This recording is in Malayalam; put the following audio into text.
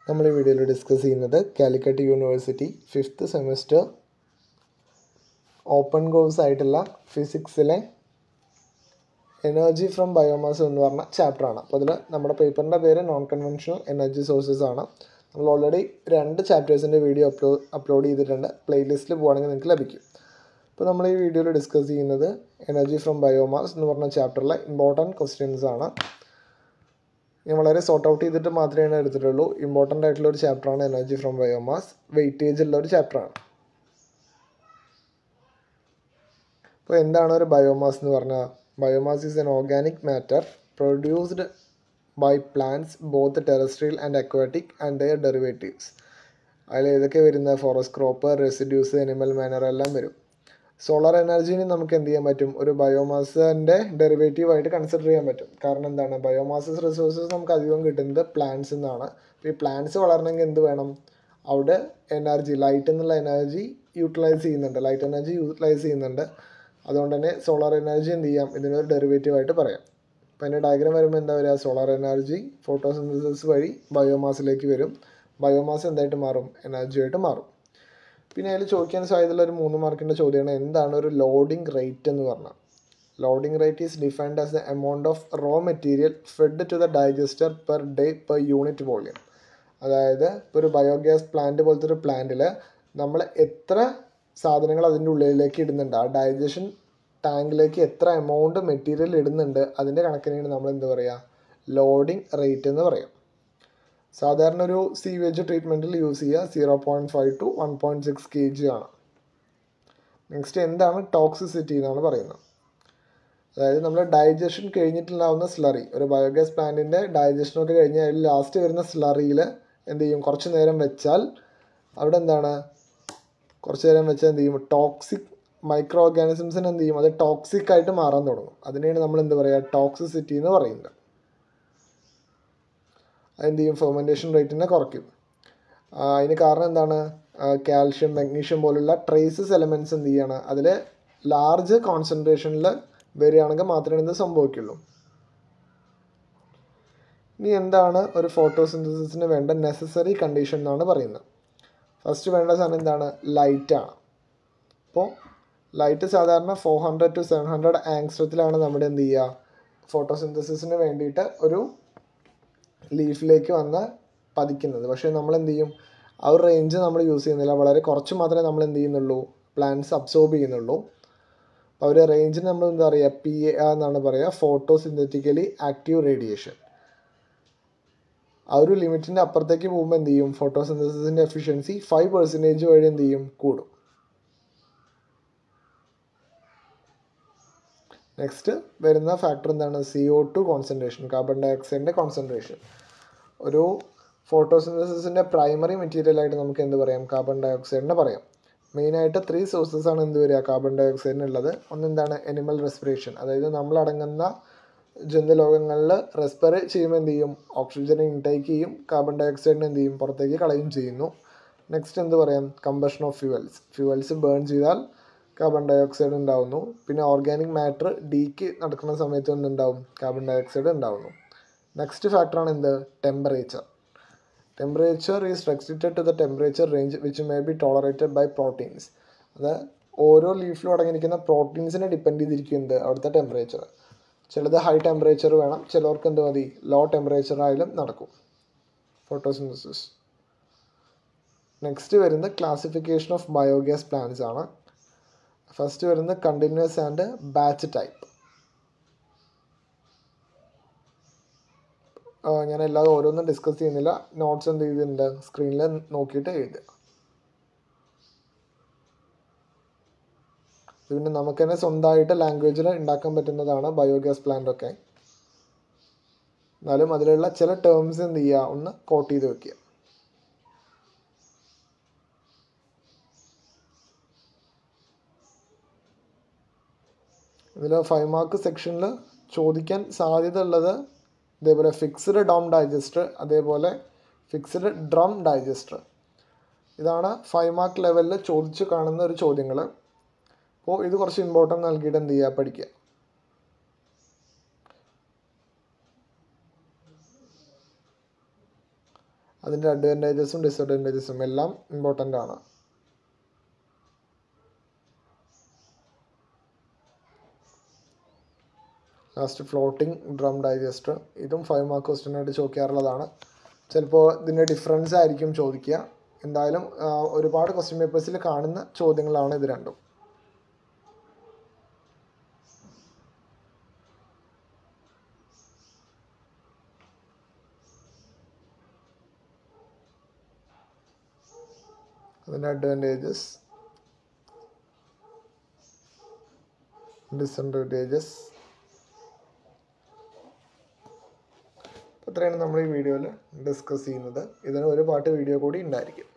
നമ്മൾ ഈ വീഡിയോയിൽ ഡിസ്കസ് ചെയ്യുന്നത് Calicut university fifth semester open course ആയിട്ടുള്ള ഫിസിക്സിലെ എനർജി ഫ്രം ബയോമാസ് എന്ന് പറഞ്ഞ ചാപ്റ്ററാണ് അപ്പോൾ അതിൽ നമ്മുടെ പേപ്പറിൻ്റെ പേര് നോൺ കൺവെൻഷണൽ എനർജി സോഴ്സസ് ആണ് നമ്മൾ ഓൾറെഡി രണ്ട് ചാപ്റ്റേഴ്സിൻ്റെ വീഡിയോ അപ്ലോഡ് അപ്ലോഡ് ചെയ്തിട്ടുണ്ട് പ്ലേലിസ്റ്റിൽ പോകുകയാണെങ്കിൽ നിങ്ങൾക്ക് ലഭിക്കും അപ്പോൾ നമ്മൾ ഈ വീഡിയോയിൽ ഡിസ്കസ് ചെയ്യുന്നത് എനർജി ഫ്രം ബയോമാസ് എന്ന് പറഞ്ഞ ചാപ്റ്ററിലെ ഇമ്പോർട്ടൻറ്റ് ക്വസ്റ്റ്യൻസ് ആണ് ഞാൻ വളരെ സോർട്ട് ഔട്ട് ചെയ്തിട്ട് മാത്രമേ എടുത്തിട്ടുള്ളൂ ഇമ്പോർട്ടൻ്റ് ആയിട്ടുള്ള ഒരു ചാപ്റ്ററാണ് എനർജി ഫ്രം ബയോമാസ് വെയിറ്റേജ് ഉള്ള ഒരു ചാപ്റ്ററാണ് അപ്പോൾ എന്താണ് ഒരു ബയോമാസ് എന്ന് പറഞ്ഞാൽ biomass is an organic matter produced by plants both terrestrial and aquatic and their derivatives അതിൽ ഏതൊക്കെ വരുന്ന forest crop residues animal manure എല്ലാം വരും സോളാർ എനർജീനെ നമുക്ക് എന്ത് ചെയ്യാൻ പറ്റും ഒരു ബയോമാസിൻ്റെ ഡെറിവേറ്റീവ് ആയിട്ട് കൺസിഡർ ചെയ്യാൻ പറ്റും കാരണം എന്താണ് ബയോമാസസ് റിസോഴ്സസ് നമുക്ക് അധികം കിട്ടുന്നത് പ്ലാന്റ്സ് നിന്നാണ് അപ്പോൾ ഈ പ്ലാന്റ്സ് വളരണമെങ്കിൽ എന്ത് വേണം അവിടെ എനർജി ലൈറ്റ് എന്നുള്ള എനർജി യൂട്ടിലൈസ് ചെയ്യുന്നുണ്ട് ലൈറ്റ് എനർജി യൂട്ടിലൈസ് ചെയ്യുന്നുണ്ട് അതുകൊണ്ട് തന്നെ സോളാർ എനർജി എന്ത് ചെയ്യാം ഇതിനൊരു ഡെറിവേറ്റീവ് ആയിട്ട് പറയാം അപ്പോൾ അതിൻ്റെ ഡയഗ്രാം വരുമ്പോൾ എന്താ വരിക സോളാർ എനർജി ഫോട്ടോസിന്തസിസ് വഴി ബയോമാസിലേക്ക് വരും ബയോമാസ് എന്തായിട്ട് മാറും എനർജി ആയിട്ട് മാറും പിന്നെ അതിൽ ചോദിക്കാൻ സാധ്യതയുള്ള ഒരു മൂന്ന് മാർക്കിൻ്റെ ചോദ്യമാണ് എന്താണ് ഒരു ലോഡിംഗ് റേറ്റ് എന്ന് പറഞ്ഞാൽ loading rate is defined as the amount of raw material fed to the digester per day per unit volume അതായത് ഇപ്പോൾ ഒരു ബയോഗ്യാസ് പ്ലാന്റ് പോലത്തെ ഒരു പ്ലാന്റിൽ നമ്മൾ എത്ര സാധനങ്ങൾ അതിൻ്റെ ഉള്ളിലേക്ക് ഇടുന്നുണ്ട് ആ ഡൈജഷൻ ടാങ്കിലേക്ക് എത്ര എമൗണ്ട് മെറ്റീരിയൽ ഇടുന്നുണ്ട് അതിൻ്റെ കണക്കിനാണ് നമ്മൾ എന്ത് പറയുക ലോഡിംഗ് റേറ്റ് എന്ന് പറയും സാധാരണ ഒരു സീവേജ് ട്രീറ്റ്മെൻറ്റിൽ യൂസ് ചെയ്യുക zero point five to one point six K G ആണ് നെക്സ്റ്റ് എന്താണ് ടോക്സിസിറ്റി എന്നാണ് പറയുന്നത് അതായത് നമ്മൾ ഡൈജഷൻ കഴിഞ്ഞിട്ടുണ്ടാവുന്ന സ്ലറി ഒരു ബയോഗ്യാസ് പ്ലാന്റിൻ്റെ ഡൈജഷനൊക്കെ കഴിഞ്ഞ് അതിൽ ലാസ്റ്റ് വരുന്ന സ്ലറിയിൽ എന്ത് ചെയ്യും കുറച്ച് നേരം വെച്ചാൽ അവിടെ എന്താണ് കുറച്ച് നേരം വെച്ചാൽ എന്ത് ചെയ്യും ടോക്സിക് മൈക്രോ ഓർഗാനിസംസിന് എന്ത് ചെയ്യും അത് ടോക്സിക് ആയിട്ട് മാറാൻ തുടങ്ങും അതിനെയാണ് നമ്മൾ എന്ത് പറയുക ടോക്സിസിറ്റി എന്ന് പറയുന്നത് അതെന്ത് ചെയ്യും ഫെർമെൻറ്റേഷൻ റേറ്റിനെ കുറയ്ക്കും അതിന് കാരണം എന്താണ് കാൽഷ്യം മഗ്നീഷ്യം പോലുള്ള ട്രേസസ് എലമെൻറ്റ്സ് എന്ത് ചെയ്യാണ് അതിൽ ലാർജ് കോൺസെൻട്രേഷനിൽ വരികയാണെങ്കിൽ മാത്രമേ ഇത് സംഭവിക്കുള്ളൂ ഇനി എന്താണ് ഒരു ഫോട്ടോസിന്തസിന് വേണ്ട നെസസറി കണ്ടീഷൻ എന്നാണ് പറയുന്നത് ഫസ്റ്റ് വേണ്ട സാധനം എന്താണ് ലൈറ്റാണ് അപ്പോൾ ലൈറ്റ് സാധാരണ four hundred to seven hundred ആങ്സ്ട്രത്തിലാണ് നമ്മുടെ എന്ത് ചെയ്യുക ഫോട്ടോസിന്തസിന് വേണ്ടിയിട്ട് ഒരു ലീഫിലേക്ക് വന്ന് പതിക്കുന്നത് പക്ഷേ നമ്മൾ എന്ത് ചെയ്യും ആ ഒരു റേഞ്ച് നമ്മൾ യൂസ് ചെയ്യുന്നില്ല വളരെ കുറച്ച് മാത്രമേ നമ്മൾ എന്ത് ചെയ്യുന്നുള്ളൂ പ്ലാന്റ്സ് അബ്സോർബ് ചെയ്യുന്നുള്ളൂ അപ്പോൾ ഒരു റേഞ്ചിന് നമ്മൾ എന്താ പറയുക പി എ എന്നാണ് പറയുക ഫോട്ടോ സിന്തറ്റിക്കലി ആക്റ്റീവ് റേഡിയേഷൻ ആ ഒരു ലിമിറ്റിൻ്റെ അപ്പുറത്തേക്ക് പോകുമ്പോൾ എന്ത് ചെയ്യും ഫോട്ടോസിന്തസിൻ്റെ എഫിഷ്യൻസി ഫൈവ് പെർസെൻറ്റേജ് വഴി എന്ത് ചെയ്യും കൂടും നെക്സ്റ്റ് വരുന്ന ഫാക്ടർ എന്താണ് C O two concentration carbon ഡൈ ഓക്സൈഡിൻ്റെ കോൺസെൻട്രേഷൻ ഒരു ഫോട്ടോസിന്തസിൻ്റെ പ്രൈമറി മെറ്റീരിയൽ ആയിട്ട് നമുക്ക് എന്ത് പറയാം കാർബൺ ഡൈ ഓക്സൈഡിനെ പറയാം മെയിനായിട്ട് ത്രീ സോഴ്സസ് ആണ് എന്ത് വരിക കാർബൺ ഡൈ ഓക്സൈഡിനുള്ളത് ഒന്നെന്താണ് എനിമൽ റെസ്പിറേഷൻ അതായത് നമ്മളടങ്ങുന്ന ജന്തുലോകങ്ങളിൽ റെസ്പിറേ ചെയ്യുമ്പോൾ എന്ത് ചെയ്യും ഓക്സിജനെ ഇൻടേക്ക് ചെയ്യും കാർബൺ ഡൈ ഓക്സൈഡിനെ എന്ത് ചെയ്യും പുറത്തേക്ക് കളയും ചെയ്യുന്നു നെക്സ്റ്റ് എന്ത് പറയാം combustion of fuels fuels burn ചെയ്താൽ കാർബൺ ഡൈ ഓക്സൈഡ് ഉണ്ടാവുന്നു പിന്നെ ഓർഗാനിക് മാറ്റർ ഡീക്ക് നടക്കുന്ന സമയത്ത് എന്തുണ്ടാവും കാർബൺ ഡൈ ഓക്സൈഡ് ഉണ്ടാവുന്നു നെക്സ്റ്റ് ഫാക്ടറാണ് എന്ത് temperature temperature is restricted to the temperature range which may be tolerated by proteins അത് ഓരോ ലീഫിലും അടങ്ങിയിരിക്കുന്ന പ്രോട്ടീൻസിനെ ഡിപ്പെൻഡ് ചെയ്തിരിക്കുന്നത് അവിടുത്തെ ടെമ്പറേച്ചർ ചിലത് ഹൈ ടെമ്പറേച്ചർ വേണം ചിലർക്ക് എന്ത് മതി ലോ ടെമ്പറേച്ചർ ആയാലും നടക്കും ഫോട്ടോസിന്തസിസ് നെക്സ്റ്റ് വരുന്ന ക്ലാസിഫിക്കേഷൻ ഓഫ് ബയോഗ്യാസ് പ്ലാന്റ്സ് ആണ് ഫസ്റ്റ് വരുന്നത് കണ്ടിന്യൂസ് ആൻഡ് ബാച്ച് ടൈപ്പ് ഞാൻ എല്ലാതും ഓരോന്നും ഡിസ്കസ് ചെയ്യുന്നില്ല നോട്ട്സ് എന്ത് ചെയ്തിട്ടുണ്ട് സ്ക്രീനിൽ നോക്കിയിട്ട് എഴുതുക പിന്നെ നമുക്ക് തന്നെ സ്വന്തമായിട്ട് ലാംഗ്വേജിൽ ഉണ്ടാക്കാൻ പറ്റുന്നതാണ് ബയോഗ്യാസ് പ്ലാന്റ് ഒക്കെ എന്നാലും അതിലുള്ള ചില ടേംസ് എന്ത് ചെയ്യുക ഒന്ന് കോട്ട് ചെയ്ത് വെക്കുക ഇതിൽ ഫൈവ് മാർക്ക് സെക്ഷനിൽ ചോദിക്കാൻ സാധ്യത ഉള്ളത് അതേപോലെ ഫിക്സ്ഡ് ഡോം ഡൈജസ്റ്റർ അതേപോലെ ഫിക്സ്ഡ് ഡ്രം ഡൈജസ്റ്റർ ഇതാണ് ഫൈവ് മാർക്ക് ലെവലിൽ ചോദിച്ച് കാണുന്ന ഒരു ചോദ്യങ്ങൾ അപ്പോൾ ഇത് കുറച്ച് ഇമ്പോർട്ടൻ്റ് നൽകിയിട്ട് എന്ത് ചെയ്യുക പഠിക്കുക അതിൻ്റെ അഡ്വാൻറ്റേജസും ഡിസഡ്വാൻറ്റേജസും എല്ലാം ഇമ്പോർട്ടൻ്റ് ആണ് ലാസ്റ്റ് ഫ്ലോട്ടിംഗ് ഡ്രം ഡൈജസ്റ്റർ ഇതും ഫൈവ് മാർക്ക് ക്വസ്റ്റ്യൻ ആയിട്ട് ചോദിക്കാറുള്ളതാണ് ചിലപ്പോൾ ഇതിൻ്റെ ഡിഫറൻസ് ആയിരിക്കും ചോദിക്കുക എന്തായാലും ആ, ഒരുപാട് ക്വസ്റ്റ്യൻ പേപ്പേഴ്സിൽ കാണുന്ന ചോദ്യങ്ങളാണ് ഇത് രണ്ടും അതിൻ്റെ അഡ്വാൻറ്റേജസ് ഡിസഡ്വാൻറ്റേജസ് ഇത്രയാണ് നമ്മൾ ഈ വീഡിയോയിൽ ഡിസ്കസ് ചെയ്യുന്നത് ഇതിന് ഒരു പാട്ട് വീഡിയോ കൂടി ഉണ്ടായിരിക്കും